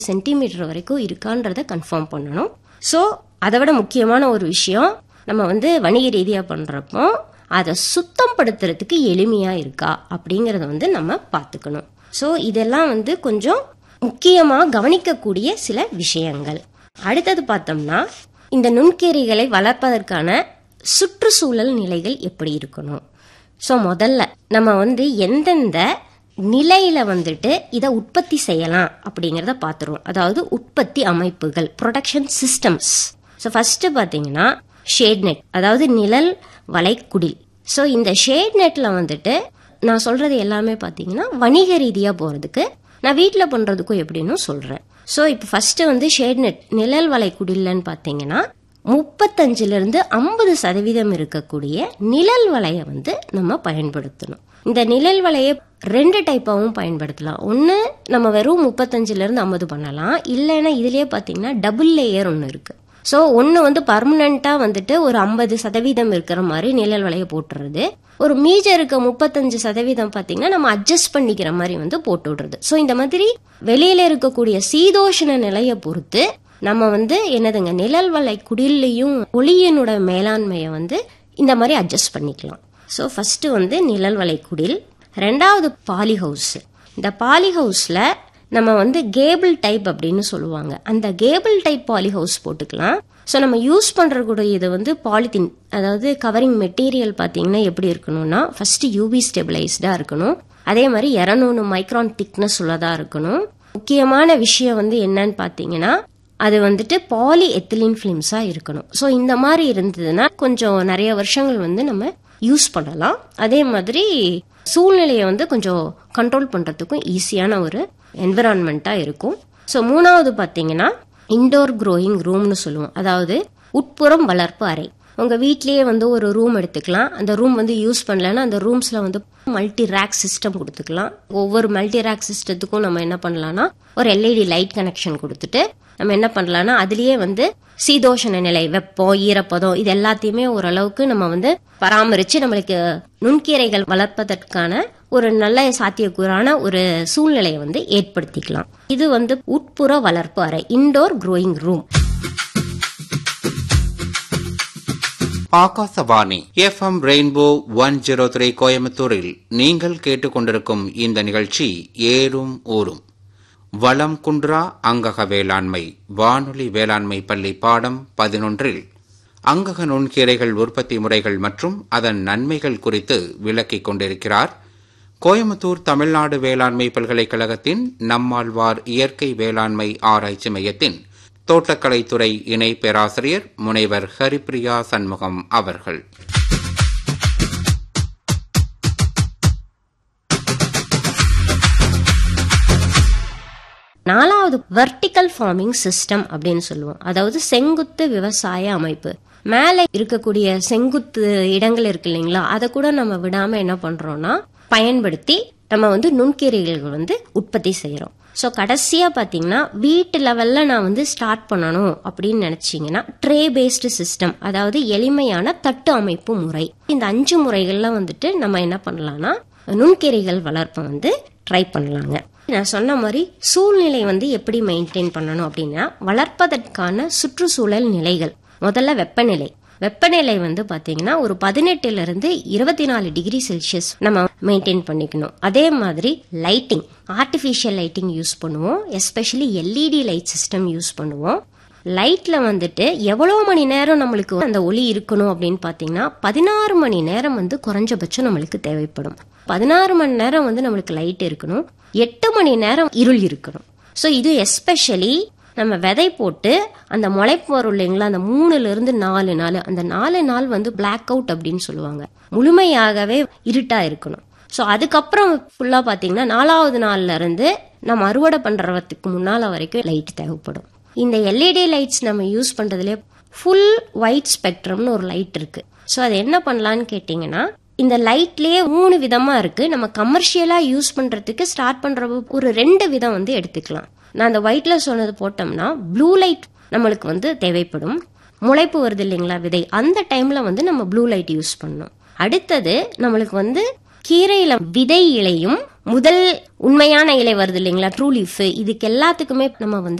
centimetre வரைக்கும் இருக்கான்றத confirm பண்ணணும் so அதை விட முக்கியமான ஒரு விஷயம் நம்ம வந்து வணிக ரீதியாக பண்ணுறப்போ அதை சுத்தம் படுத்துறதுக்கு எளிமையாக இருக்கா அப்படிங்கிறத வந்து நம்ம பார்த்துக்கணும் ஸோ இதெல்லாம் வந்து கொஞ்சம் முக்கியமாக கவனிக்கக்கூடிய சில விஷயங்கள் அடுத்தது பார்த்தோம்னா இந்த நுண்கீரைகளை வளர்ப்பதற்கான சுற்றுச்சூழல் நிலைகள் எப்படி இருக்கணும் ஸோ முதல்ல நம்ம வந்து எந்தெந்த நிலையில வந்துட்டு இதை உற்பத்தி செய்யலாம் அப்படிங்கிறத பார்த்துருவோம் அதாவது உற்பத்தி அமைப்புகள் ப்ரொடக்ஷன் சிஸ்டம்ஸ் ஸோ ஃபர்ஸ்ட் பார்த்தீங்கன்னா ஷேட் நெட் அதாவது நிழல் வளைக்குடில் ஸோ இந்த ஷேட் நெட்ல வந்துட்டு நான் சொல்றது எல்லாமே பார்த்தீங்கன்னா வணிக ரீதியாக போகிறதுக்கு நான் வீட்டில் பண்ணுறதுக்கும் எப்படின்னு சொல்கிறேன் ஸோ இப்போ ஃபர்ஸ்ட் வந்து ஷேட் நெட் நிழல் வளைக்குடில்லன்னு பார்த்தீங்கன்னா முப்பத்தஞ்சுல இருந்து ஐம்பது சதவீதம் இருக்கக்கூடிய நிழல் வலையை வந்து நம்ம பயன்படுத்தணும் இந்த நிழல் வலையை ரெண்டு டைப்பாகவும் பயன்படுத்தலாம் ஒன்று நம்ம வெறும் முப்பத்தஞ்சுல இருந்து ஐம்பது பண்ணலாம் இல்லைன்னா இதுலயே பார்த்தீங்கன்னா டபுள் லேயர் ஒன்று இருக்கு ஸோ ஒன்று வந்து பர்மனண்ட்டாக வந்துட்டு ஒரு ஐம்பது சதவீதம் இருக்கிற மாதிரி நிழல் வலையை போட்டுறது ஒரு மீஜம் இருக்க முப்பத்தஞ்சு சதவீதம் பார்த்தீங்கன்னா நம்ம அட்ஜஸ்ட் பண்ணிக்கிற மாதிரி வந்து போட்டு விடுறது ஸோ இந்த மாதிரி வெளியில இருக்கக்கூடிய சீதோஷண நிலையை பொறுத்து நம்ம வந்து என்னதுங்க நிழல் வலை குடிலையும் ஒளியினோட மேலாண்மையை வந்து இந்த மாதிரி அட்ஜஸ்ட் பண்ணிக்கலாம் ஸோ ஃபர்ஸ்ட் வந்து நிழல் வலை குடில் ரெண்டாவது பாலி ஹவுஸ் இந்த பாலி ஹவுஸில் நம்ம வந்து கேபிள் டைப் அப்படின்னு சொல்லுவாங்க அந்த கேபிள் டைப் பாலி ஹவுஸ் போட்டுக்கலாம் ஸோ நம்ம யூஸ் பண்ணுறக்கூடிய இது வந்து பாலித்தீன் அதாவது கவரிங் மெட்டீரியல் பார்த்தீங்கன்னா எப்படி இருக்கணும்னா ஃபர்ஸ்ட் யூவி ஸ்டெபிளைஸ்டாக இருக்கணும் அதே மாதிரி இரநூறு மைக்ரான் திக்னஸ் உள்ளதாக இருக்கணும் முக்கியமான விஷயம் வந்து என்னன்னு பார்த்தீங்கன்னா அது வந்துட்டு பாலி எத்திலின் ஃபிலிம்ஸாக இருக்கணும் ஸோ இந்த மாதிரி இருந்ததுன்னா கொஞ்சம் நிறைய வருஷங்கள் வந்து நம்ம யூஸ் பண்ணலாம் அதே மாதிரி சூழ்நிலையை வந்து கொஞ்சம் கண்ட்ரோல் பண்ணுறதுக்கும் ஈஸியான ஒரு என்விரான்மெண்ட்டாக இருக்கும் ஸோ மூணாவது பார்த்தீங்கன்னா இன்டோர் க்ரோயிங் ரூம்னு சொல்லுவோம் அதாவது உட்புறம் வளர்ப்பு அறை உங்க வீட்லயே வந்து ஒரு ரூம் எடுத்துக்கலாம் அந்த ரூம் வந்து யூஸ் பண்ணலன்னா அந்த ரூம்ஸ்ல வந்து மல்டி ரேக் சிஸ்டம் கொடுத்துக்கலாம் ஒவ்வொரு மல்டி ரேக் சிஸ்டத்துக்கும் நம்ம என்ன பண்ணலாம்னா ஒரு எல்இடி லைட் கனெக்ஷன் கொடுத்துட்டு நம்ம என்ன பண்ணலாம்னா அதுலயே வந்து சீதோஷண நிலை வெப்பம் ஈரப்பதம் இது எல்லாத்தையுமே ஓரளவுக்கு நம்ம வந்து பராமரிச்சு நம்மளுக்கு நுண்கீரைகள் வளர்ப்பதற்கான ஒரு நல்ல சாத்தியக்கூறான ஒரு சூழ்நிலையை வந்து ஏற்படுத்திக்கலாம் இது வந்து உட்புற வளர்ப்பு அறை indoor growing room Akashvani FM rainbow one zero three கோயம்புத்தூரில் நீங்கள் கேட்டுக்கொண்டிருக்கும் இந்த நிகழ்ச்சி ஏறும் ஊரும் வளம் குன்றா அங்கக வேளாண்மை வானொலி வேளாண்மை பள்ளி பாடம் பதினொன்றில் அங்கக நுண்கீரைகள் உற்பத்தி முறைகள் மற்றும் அதன் நன்மைகள் குறித்து விளக்கிக் கொண்டிருக்கிறார் கோயம்புத்தூர் தமிழ்நாடு வேளாண்மை பல்கலைக்கழகத்தின் நம்மாழ்வார் இயற்கை வேளாண்மை ஆராய்ச்சி மையத்தின் தோட்டக்கலைத்துறை இணை பேராசிரியர் முனைவர் ஹரிப்பிரியா சண்முகம் அவர்கள் நாலாவது வெர்டிக்கல் ஃபார்மிங் சிஸ்டம் அப்படின்னு சொல்லுவோம் அதாவது செங்குத்து விவசாய அமைப்பு மேலே இருக்கக்கூடிய செங்குத்து இடங்கள் இருக்கு இல்லைங்களா அதை கூட நம்ம விடாம என்ன பண்றோம்னா பயன்படுத்தி நம்ம வந்து நுண்கீரைகள் வந்து உற்பத்தி செய்யறோம் ஸோ கடைசியா பாத்தீங்கன்னா வீட்டு லெவல்ல நான் வந்து ஸ்டார்ட் பண்ணணும் அப்படின்னு நினைச்சீங்கன்னா ட்ரே பேஸ்டு சிஸ்டம் அதாவது எளிமையான தட்டு அமைப்பு முறை இந்த அஞ்சு முறைகள்ல வந்துட்டு நம்ம என்ன பண்ணலாம்னா நுண்கீரைகள் வளர்ப்பை வந்து ட்ரை பண்ணலாங்க நான் சொன்ன மாதிரி சூழ்நிலை வந்து எப்படி மெயின்டைன் பண்ணணும் அப்படின்னா வளர்ப்பதற்கான சுற்றுச்சூழல் நிலைகள் முதல்ல வெப்பநிலை வெப்பநிலை வந்து பாத்தீங்கன்னா ஒரு பதினெட்டுல இருந்து இருபத்தி நாலு டிகிரி செல்சியஸ் நம்ம மெயின்டைன் பண்ணிக்கணும் அதே மாதிரி லைட்டிங் ஆர்டிஃபிஷியல் லைட்டிங் யூஸ் பண்ணுவோம் especially LED light system use பண்ணுவோம் லைட்ல வந்துட்டு எவ்வளவு மணி நேரம் நம்மளுக்கு அந்த ஒளி இருக்கணும் அப்படின்னு பாத்தீங்கன்னா பதினாறு மணி நேரம் வந்து குறைஞ்சபட்சம் நம்மளுக்கு தேவைப்படும் பதினாறு மணி நேரம் வந்து நம்மளுக்கு லைட் இருக்கணும் எட்டு மணி நேரம் இருள் இருக்கணும் ஸோ இது எஸ்பெஷலி நம்ம விதை போட்டு அந்த முளைப்பு வரும் இல்லைங்களா அந்த மூணுல இருந்து நாலு நாள் அந்த நாலு நாள் வந்து பிளாக் அவுட் அப்படின்னு சொல்லுவாங்க முழுமையாகவே இருட்டா இருக்கணும் ஸோ அதுக்கப்புறம் ஃபுல்லா பாத்தீங்கன்னா நாலாவது நாள்ல இருந்து நம்ம அறுவடை பண்றதுக்கு முன்னால வரைக்கும் லைட் தேவைப்படும் இந்த எல்இடி லைட்ஸ் நம்ம யூஸ் பண்றதுல ஃபுல் ஒயிட் ஸ்பெக்ட்ரம்னு ஒரு லைட் இருக்கு ஸோ அது என்ன பண்ணலான்னு கேட்டிங்கன்னா இந்த லைட்லயே மூணு விதமா இருக்கு நம்ம கமர்ஷியலா யூஸ் பண்றதுக்கு ஸ்டார்ட் பண்ற ஒரு ரெண்டு விதம் வந்து எடுத்துக்கலாம் நான் அந்த ஒயிட்ல சொன்னது போட்டோம்னா ப்ளூ லைட் நம்மளுக்கு வந்து தேவைப்படும் முளைப்பு வருது இல்லைங்களா விதை அந்த டைம்ல வந்து நம்ம ப்ளூ லைட் யூஸ் பண்ணணும் அடுத்தது நம்மளுக்கு வந்து கீரையில விதை இலையும் முதல் உண்மையான இலை வருது இல்லைங்களா ட்ரூ லீஃப் இதுக்கு எல்லாத்துக்குமே நம்ம வந்து